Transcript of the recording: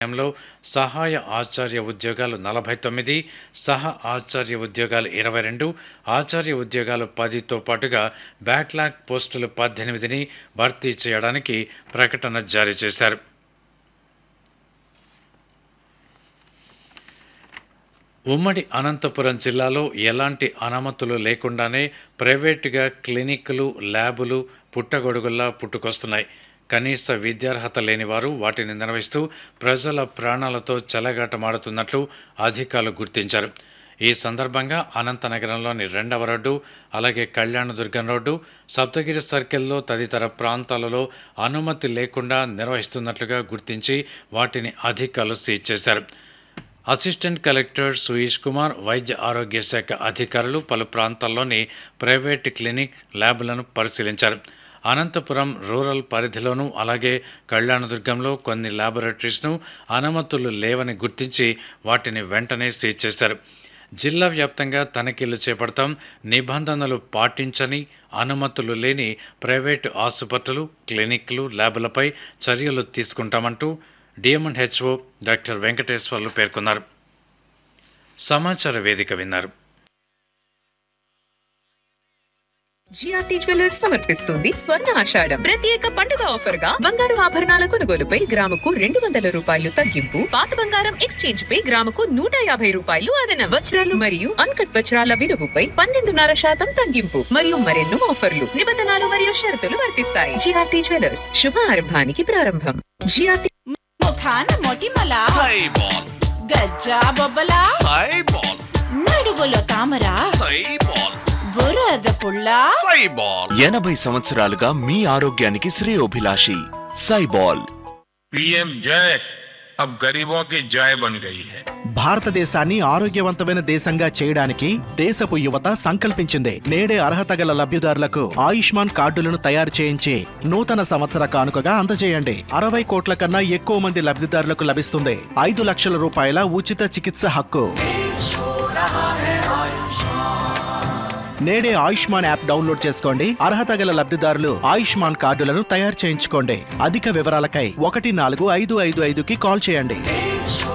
సమయంలో సహాయ ఆచార్య ఉద్యోగాలు నలభై తొమ్మిది సహ ఆచార్య ఉద్యోగాలు ఇరవై రెండు ఆచార్య ఉద్యోగాలు పదితో పాటుగా బ్యాక్లాగ్ పోస్టులు పద్దెనిమిదిని భర్తీ చేయడానికి ప్రకటన జారీ చేశారు ఉమ్మడి అనంతపురం జిల్లాలో ఎలాంటి అనుమతులు లేకుండానే ప్రైవేటుగా క్లినిక్లు ల్యాబులు పుట్టగొడుగుల్లా పుట్టుకొస్తున్నాయి కనీస విద్యార్హత లేని వారు వాటిని నిర్వహిస్తూ ప్రజల ప్రాణాలతో చెలగాటమాడుతున్నట్లు అధికారులు గుర్తించారు ఈ సందర్భంగా అనంతనగరంలోని రెండవ రోడ్డు అలాగే కళ్యాణదుర్గం రోడ్డు సప్తగిరి సర్కిల్లో తదితర ప్రాంతాలలో అనుమతి లేకుండా నిర్వహిస్తున్నట్లుగా గుర్తించి వాటిని అధికారులు సీజ్ చేశారు అసిస్టెంట్ కలెక్టర్ సుయీష్ కుమార్ వైద్య ఆరోగ్య శాఖ అధికారులు పలు ప్రాంతాల్లోని ప్రైవేట్ క్లినిక్ ల్యాబ్లను పరిశీలించారు అనంతపురం రూరల్ పరిధిలోనూ అలాగే కళ్యాణదుర్గంలో కొన్ని ల్యాబొరేటరీస్ను అనుమతులు లేవని గుర్తించి వాటిని వెంటనే సీజ్ చేశారు జిల్లా వ్యాప్తంగా తనిఖీలు చేపడతాం నిబంధనలు పాటించని అనుమతులు లేని ప్రైవేటు ఆసుపత్రులు క్లినిక్లు ల్యాబులపై చర్యలు తీసుకుంటామంటూ డిఎంఎన్హెచ్ఓ డాక్టర్ వెంకటేశ్వర్లు పేర్కొన్నారు సమాచార వేదిక విన్నారు జిఆర్టీ జ్యువెలర్స్ సమర్పిస్తుంది స్వర్ణ ఆషాఢం ప్రత్యేక పండుగ ఆఫర్ గా బంగారు ఆభరణాల కొనుగోలుపై గ్రాముకు రెండు వందల రూపాయలు తగ్గింపు పాత బంగారం ఎక్స్చేంజ్ పై గ్రాముకు నూట యాభై రూపాయలు అదన వజ్రాలు మరియు అన్కట్ వజ్రాల విలువపై పన్నెండున్నర శాతం తగ్గింపు మరియు మరెన్నో ఆఫర్లు నిబంధనలు మరియు షరతులు వర్తిస్తాయి జిఆర్టీ జ్యువెలర్స్ శుభ ఆరంభానికి ప్రారంభం జిఆర్టీ ముఖాన మొటిమల సైబాల్ గజ్జా బొబ్బల సైబాల్ నడువులో తామర సైబాల్ బురద పుల్ల సైబాల్ ఎనభై సంవత్సరాలుగా మీ ఆరోగ్యానికి శ్రేయోభిలాషి సైబాల్ पीएम जय अब गरीबों की जय बन गई है భారతదేశాన్ని ఆరోగ్యవంతమైన దేశంగా చేయడానికి దేశపు యువత సంకల్పించింది నేడే అర్హత గల లబ్ధిదారులకు ఆయుష్మాన్ కార్డులను తయారు చేయించి నూతన సంవత్సర కానుకగా అందజేయండి అరవై కోట్ల కన్నా ఎక్కువ మంది లబ్ధిదారులకు లభిస్తుంది ఐదు లక్షల రూపాయల ఉచిత చికిత్స హక్కు నేడే ఆయుష్మాన్ యాప్ డౌన్లోడ్ చేసుకోండి అర్హత గల లబ్ధిదారులు ఆయుష్మాన్ కార్డులను తయారు చేయించుకోండి అధిక వివరాలకై ఒకటి నాలుగు ఐదు ఐదు ఐదుకి కాల్ చేయండి